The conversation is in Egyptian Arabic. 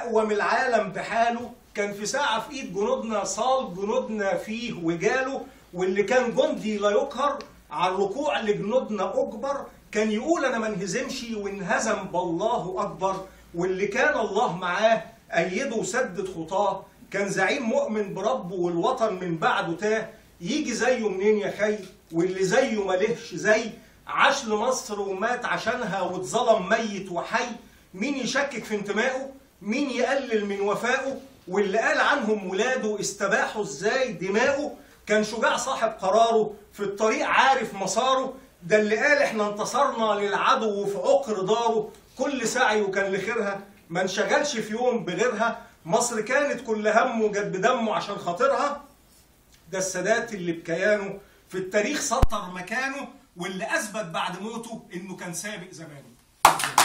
أقوم العالم بحاله كان في ساعة في إيد جنودنا صال جنودنا فيه وجاله واللي كان جندي لا يقهر على الركوع لجنودنا أجبر كان يقول أنا ما انهزمش وانهزم بالله أكبر واللي كان الله معاه أيده وسدد خطاه كان زعيم مؤمن بربه والوطن من بعده تاه يجي زيه منين يا خي واللي زيه ملهش زي عاش لمصر ومات عشانها واتظلم ميت وحي مين يشكك في انتمائه مين يقلل من وفائه واللي قال عنهم ولاده استباحوا ازاي دماؤه كان شجاع صاحب قراره في الطريق عارف مساره ده اللي قال احنا انتصرنا للعدو وفي عقر داره كل سعيه كان لخيرها ما انشغلش في يوم بغيرها مصر كانت كل همه جت بدمه عشان خاطرها ده السادات اللي بكيانه في التاريخ سطر مكانه واللي اثبت بعد موته انه كان سابق زمانه